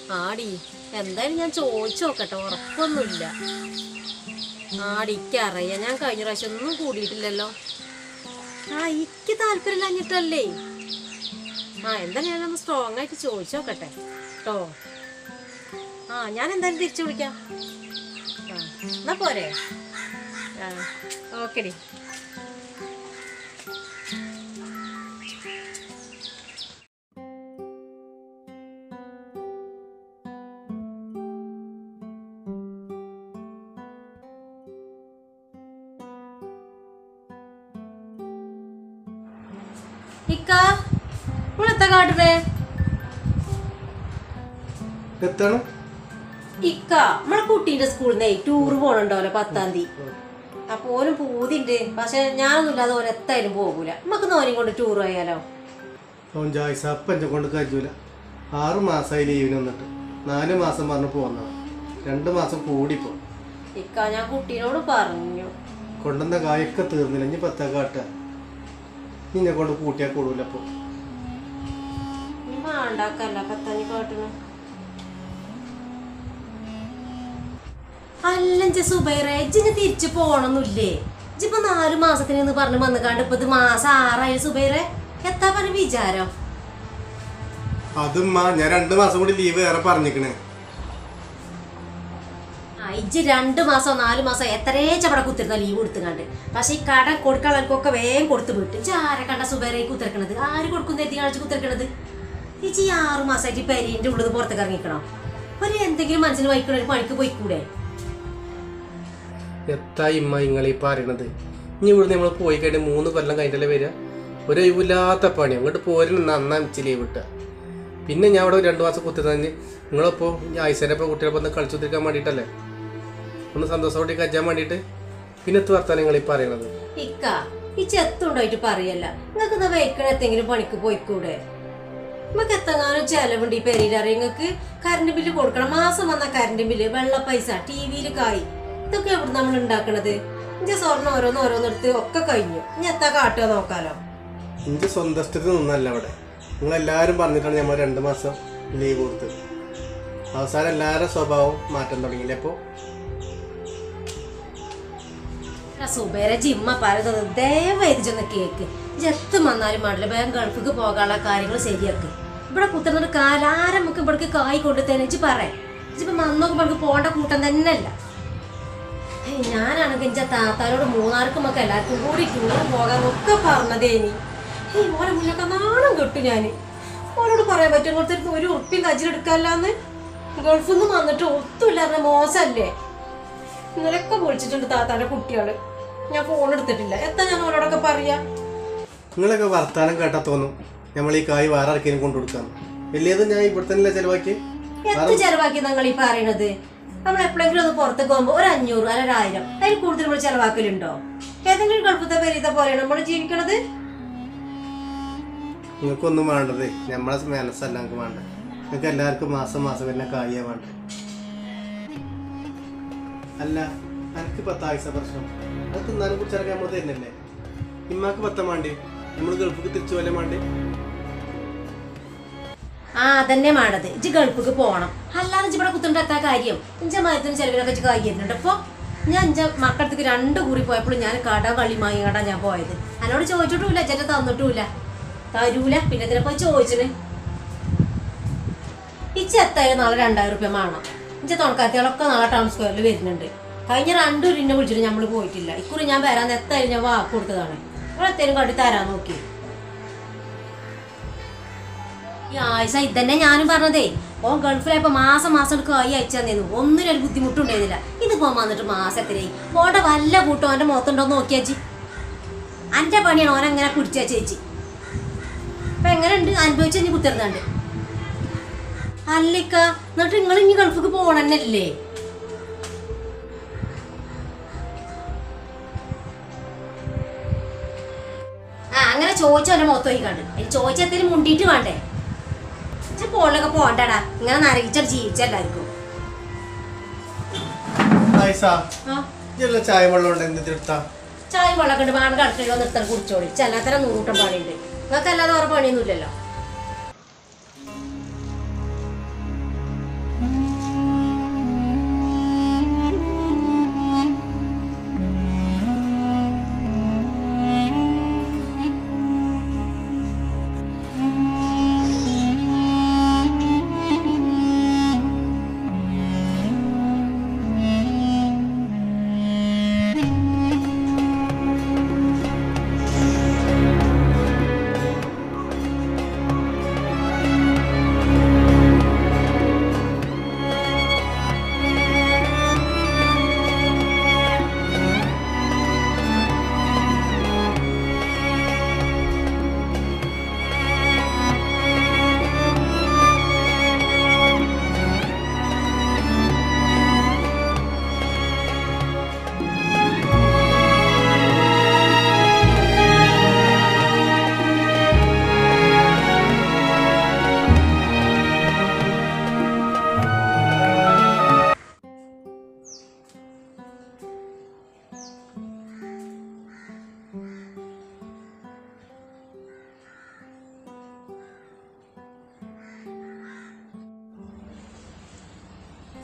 ആടി എന്തായാലും ഞാൻ ചോദിച്ചു നോക്കട്ടെ ഉറപ്പൊന്നുമില്ല ആടി അറിയാം ഞാൻ കഴിഞ്ഞ പ്രാവശ്യം ഒന്നും കൂടിയിട്ടില്ലല്ലോ ആ ഇക്ക് താല്പര്യമില്ലാഞ്ഞിട്ടല്ലേ ആ എന്തായാലും ഞാനൊന്ന് സ്ട്രോങ് ആയിട്ട് ചോദിച്ചു നോക്കട്ടെ കേട്ടോ ആ ഞാൻ എന്തായാലും തിരിച്ചു വിളിക്കാം ആ എന്നാ പോരെ ആ ഓക്കെടി ഇക്ക നിങ്ങളെത്താ കാട്ടുന്നേ എത്താണ് ഇക്ക നമ്മളെ കുട്ടീന്റെ സ്കൂളിൽ നിന്ന് ടൂർ പോണുണ്ടാവല്ലോ പത്താം തീയതി അപ്പൊ ഓനും പൂതിണ്ട് പക്ഷെ ഞാനൊന്നുമില്ലാതെ ഓൻ എത്തായാലും പോകൂല നമുക്ക് നോനും കൊണ്ട് ടൂർ പോയാലോ അവൻ ജായ്സ അപ്പം എന്നെ കൊണ്ട് കഴിയൂല ആറ് മാസമായി ലീവിന് വന്നിട്ട് നാല് മാസം പറഞ്ഞ് പോന്നതാണ് രണ്ട് മാസം കൂടിപ്പോ ഇക്ക ഞാൻ കുട്ടീനോട് പറഞ്ഞു കൊണ്ടുവന്ന കായൊക്കെ തീർന്നില്ല ഇനി പത്താ കാട്ടുക നിന്നെ കൊണ്ട് കൂട്ടിയാൽ കൂടൂല അപ്പോൾ നീ വേണ്ടാക്കല്ല പത്താഞ്ഞി കാട്ടണ അല്ലഞ്ച സുബൈറെ ഇജ്ജിന് തിരിച്ചു പോണൊന്നുമില്ലേ ഇജ്ജിപ്പോ നാല് മാസത്തിന് എന്ന് പറഞ്ഞ് വന്നുകാണ്ട് ഇപ്പൊ ഇത് മാസം ആറായി സുബൈറെ എത്താ പറഞ്ഞ വിചാരം അതും ഞാൻ രണ്ട് മാസം കൂടി ലീവ് വേറെ പറഞ്ഞിക്കണേ ആ, ഇജ്ജ് രണ്ട് മാസം നാല് മാസം എത്രയേ ചവട കുത്തിരുന്ന ലീവ് കൊടുത്തുകാണ്ട് പക്ഷെ ഈ കട കൊടുക്കാളർക്കൊക്കെ വേഗം കൊടുത്തു വിട്ടു ഇജ്ജ് ആരെ കണ്ട സുബേരെ കുത്തിറക്കണത് ആര് കൊടുക്കുന്ന എത്തി കാണിച്ച് കുത്തിറക്കണത് ഇജ്ജ് ഈ ആറ് മാസമായിട്ട് പെരീന്റെ ഉള്ളത് പുറത്തേക്ക് ഇറങ്ങിക്കണം ഒരു എന്തെങ്കിലും മനസ്സിന് വഹിക്കണ ഒരു പണിക്ക് പോയിക്കൂടെ എത്താ ഇമ്മ നിങ്ങൾ ഈ പറയണത് ഇനി ഇവിടുന്ന് നമ്മൾ പോയി കഴിഞ്ഞാൽ മൂന്ന് കൊല്ലം കഴിഞ്ഞല്ലേ വരിക ഒരു ഒഴിവില്ലാത്ത പണി അങ്ങോട്ട് പോരും നന്നാ വെച്ച് ലീവ് കിട്ടുക പിന്നെ ഞാൻ അവിടെ രണ്ട് മാസം കുത്തി തന്നെ നിങ്ങളിപ്പോൾ ആയിസേനപ്പോൾ കുട്ടികളൊപ്പം ഒന്ന് കളിച്ചു തീർക്കാൻ വേണ്ടിയിട്ടല്ലേ ഒന്ന് സന്തോഷത്തോടെ കജ്ജാൻ വേണ്ടിയിട്ട് പിന്നെ എത്ത് വർത്താനം നിങ്ങൾ ഈ പറയണത് ഇക്ക ഈ ചെത്തുണ്ടായിട്ട് പറയല്ല നിങ്ങൾക്ക് എന്നാ വെക്കണ എന്തെങ്കിലും പണിക്ക് പോയിക്കൂടെ നമുക്ക് എത്രങ്ങാനും ചെലവുണ്ട് ഈ പെരയിലറിയ നിങ്ങൾക്ക് കറണ്ട് ബില്ല് കൊടുക്കണം മാസം വന്ന കറണ്ട് ബില്ല് വെള്ള പൈസ ടി വിയിൽ കായ് ഇതൊക്കെ എവിടെ നമ്മൾ ഉണ്ടാക്കണത് ഇന്റെ സ്വർണ്ണം ഓരോന്ന് ഓരോന്നെടുത്ത് ഒക്കെ കഴിഞ്ഞു ഇനി എത്താ കാട്ടുക നോക്കാലോ എൻ്റെ സ്വന്തം ഇഷ്ടത്തിൽ നിന്നല്ല അവിടെ നിങ്ങളെല്ലാവരും പറഞ്ഞിട്ടാണ് നമ്മൾ രണ്ട് മാസം ലീവ് കൊടുത്തത് അവസാനം എല്ലാവരുടെ സ്വഭാവം മാറ്റാൻ തുടങ്ങിയില്ലേ അപ്പോൾ സുബേരെ ജിമ്മ പറയുന്നത് ദയവായി ചെന്ന് കേക്ക് ജത്തും വന്നാലും പാടില്ല വേഗം ഗൾഫിക്ക് പോകാനുള്ള കാര്യങ്ങൾ ശരിയാക്ക് ഇവിടെ കുത്തുന്നത് കാലാരം നമുക്ക് ഇവിടേക്ക് കായ് കൊണ്ട് തന്നെ ഇജ്ജ് പറ ഇജ്ജിപ്പോ മന്നൊക്കെ ഇവിടേക്ക് പോകേണ്ട കൂട്ടം തന്നെയല്ല ഏയ് ഞാനാണെങ്കിൽ എന്റെ താത്താരോട് മൂന്നാർക്കും ഒക്കെ എല്ലാവർക്കും കൂടി ടൂർ പോകാൻ ഒക്കെ പറഞ്ഞതേനി ഏയ് ഓരോ മുന്നൊക്കെ നാണം കെട്ടു ഞാന് ഓരോട് പറയാൻ പറ്റും കൊടുത്തിട്ട് ഒരു ഉറുപ്പിയും കജിലെടുക്കാല്ലാന്ന് ഗൾഫിൽ നിന്ന് വന്നിട്ട് ഒത്തുമില്ലായിരുന്ന മോശമല്ലേ ഇന്നലെയൊക്കെ വിളിച്ചിട്ടുണ്ട് താത്താന്റെ കുട്ടികള് ഞാൻ ഫോൺ എടുത്തിട്ടില്ല എത്താ ഞാൻ അവരോടൊക്കെ പറയാ നിങ്ങളൊക്കെ വർത്താനം കേട്ടാൽ തോന്നും നമ്മൾ ഈ കായ് വേറെ ആർക്കെങ്കിലും കൊണ്ടു കൊടുക്കാന്ന് വലിയത് ഞാൻ ഇവിടെ തന്നെ ചിലവാക്കി എത്ര ചെലവാക്കി നിങ്ങൾ ഈ പറയണത് നമ്മൾ എപ്പോഴെങ്കിലും ഒന്ന് പുറത്തേക്ക് പോകുമ്പോ ഒരു അഞ്ഞൂറ് അല്ല ഒരു ആയിരം അതിൽ കൂടുതൽ നമ്മൾ ചെലവാക്കലുണ്ടോ ഏതെങ്കിലും ഗൾഫത്തെ പെരീത്തെ പോലെയാണ് നമ്മൾ ജീവിക്കണത് നിങ്ങൾക്കൊന്നും വേണ്ടത് നമ്മളെ മനസ്സല്ല നിങ്ങൾക്ക് വേണ്ടത് നിങ്ങൾക്ക് എല്ലാവർക്കും മാസം മാസം വരുന്ന കായ വേണ്ടത് അല്ല എനിക്ക് പത്ത് ആയുസ പ്രശ്നം അത് തിന്നാനും കുറിച്ചൊക്കെ നമ്മൾ തരുന്നില്ലേ ഇമ്മാക്ക് പത്താൻ വേണ്ടി നമ്മൾ ഗൾഫിക്ക് തിരിച്ചു പോലെ വേണ്ടി ആ അതന്നെ മാടത് ഇജ്ജ് ഗൾഫിക്ക് പോണം അല്ലാതെ ഇജ്ജ് ഇവിടെ കുത്തുണ്ടെത്താ കാര്യം ഇഞ്ച മയത്തിന് ചെലവിനൊക്കെ ഇജ്ജ് കായ് തരുന്നുണ്ട് അപ്പൊ ഞാൻ ഇഞ്ച മക്കളത്തേക്ക് രണ്ട് കൂറി പോയപ്പോഴും ഞാൻ കട കളി മായി കട ഞാൻ പോയത് എന്നോട് ചോദിച്ചിട്ടുമില്ല ചേട്ടൻ തന്നിട്ടുമില്ല തരൂല പിന്നെ ഇതിനെപ്പോ ചോദിച്ചിന് ഈ ചെത്തായാലും നാളെ രണ്ടായിരം റുപ്യ വേണം ഇഞ്ച തുണക്കാത്തികളൊക്കെ നാളെ ടൗൺ സ്ക്വയറിൽ വരുന്നുണ്ട് കഴിഞ്ഞ രണ്ടു ഇന്നെ വിളിച്ചിട്ട് നമ്മൾ പോയിട്ടില്ല ഇക്കുറി ഞാൻ വരാൻ എത്തായാലും ഞാൻ വാക്ക് കൊടുത്തതാണ് നിങ്ങൾ എത്തേലും കാട്ടി തരാൻ നോക്കി ഈ ആയിഷ ഇതന്നെ ഞാനും പറഞ്ഞതേ ഓൻ ഗൾഫിലായപ്പോ മാസം മാസം എടുക്കുക ആയി അയച്ചു തന്നേന്നു ഒന്നിനും ഒരു ബുദ്ധിമുട്ടുണ്ടായിരുന്നില്ല ഇത് പോകാൻ വന്നിട്ട് മാസം എത്രയായി ഓന്റെ വല്ല കൂട്ടം ഓന്റെ മുഖത്തുണ്ടോ നോക്കിയാച്ചി അന്റെ പണിയാണ് ഓൻ അങ്ങനെ പിടിച്ചാ ചേച്ചി അപ്പൊ എങ്ങനെയുണ്ട് അനുഭവിച്ച് ഇനി കുത്തിരുന്നുണ്ട് അല്ലിക്ക എന്നിട്ട് നിങ്ങൾ ഇനി ഗൾഫിക്ക് പോകണമെന്നല്ലേ ആ അങ്ങനെ ചോദിച്ചോ എന്റെ മുഖത്ത് പോയി കണ്ട് അതിന് ചോദിച്ചെത്തേലും മുണ്ടിയിട്ട് വേണ്ടേ ഇജ്ജ് പോളിലൊക്കെ പോകണ്ടടാ ഇങ്ങനെ നരകിച്ചട് ജീവിച്ചല്ലായിരിക്കും ആയിസ ആ ഇല്ല ചായ വെള്ളം ഉണ്ട് എന്ത് എടുത്താ ചായ വെള്ളമൊക്കെ ഉണ്ട് വേണം കടക്കിലോ നിർത്താൻ കുടിച്ചോളി ചെല്ലാത്തരം നൂറൂട്ടം പണിയുണ്ട് നിങ്ങൾക്ക് അല്ലാതെ വേറെ പണിയൊന്നുമില്ലല്ലോ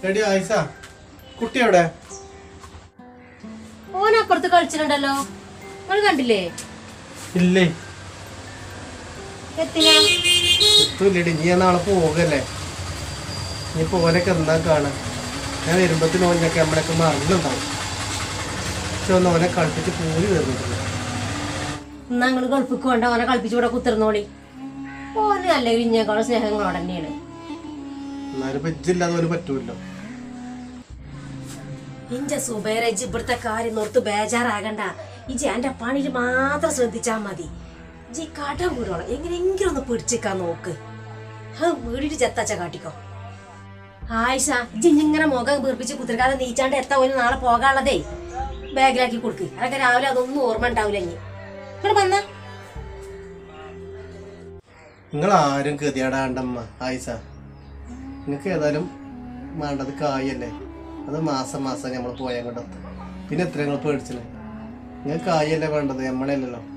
എടി ആയിഷ കുട്ടി എവിടെ ഓനപ്പുറത്ത് കളിച്ചിട്ടുണ്ടല്ലോ നിങ്ങൾ കണ്ടില്ലേ ഇല്ലേ എത്തിനാ എത്തൂല്ലടി നീ നാളെ പോകല്ലേ നീ പോനൊക്കെ എന്താ കാണാ ഞാൻ വരുമ്പത്തിന് ഓനൊക്കെ നമ്മളൊക്കെ മറന്നുണ്ടാവും പക്ഷെ ഒന്ന് ഓനെ കളിപ്പിച്ച് പോയി വരുന്നില്ല എന്നാ നിങ്ങൾ ഗൾഫിക്ക് വേണ്ട ഓനെ കളിപ്പിച്ച് ഇവിടെ കുത്തിർന്നോളി ഓന് അല്ലെങ്കിൽ ഇഞ്ഞേക്കാളും സ്നേഹങ്ങളോട് തന്നെയാണ് എന്നാലും ഇപ്പൊ ഇജ്ജില്ലാതെ ഓന് പറ്റൂല്ലോ ഇന്റെ സുബേരജ് ഇവിടുത്തെ കാര്യം നോർത്ത് ബേജാറാകണ്ട ഇജി എന്റെ പണിയിൽ മാത്രം ശ്രദ്ധിച്ചാ മതി ഇജി കടം വീടോളം എങ്ങനെയെങ്കിലും ഒന്ന് പിടിച്ചിക്കാൻ നോക്ക് അത് വീടിട്ട് ചെത്താച്ച കാട്ടിക്കോ ആയിഷ ഇജി ഇങ്ങനെ മുഖം വീർപ്പിച്ച് കുത്തിരിക്കാതെ നീച്ചാണ്ട് എത്താ ഒരു നാളെ പോകാനുള്ളതേ ബാഗിലാക്കി കൊടുക്ക് അതൊക്കെ രാവിലെ അതൊന്നും ഓർമ്മ ഉണ്ടാവില്ല ഇനി ഇവിടെ വന്ന നിങ്ങൾ ആരും ഗതിയാടാണ്ടമ്മ ആയിഷ നിങ്ങൾക്ക് ഏതായാലും വേണ്ടത് കായല്ലേ അത് മാസം മാസം നമ്മൾ പോയാൽ കൊണ്ടെത്തും പിന്നെ എത്ര നിങ്ങൾ പേടിച്ചില്ലേ നിങ്ങൾക്ക് കായല്ലേ വേണ്ടത് നമ്മളല്ലല്ലോ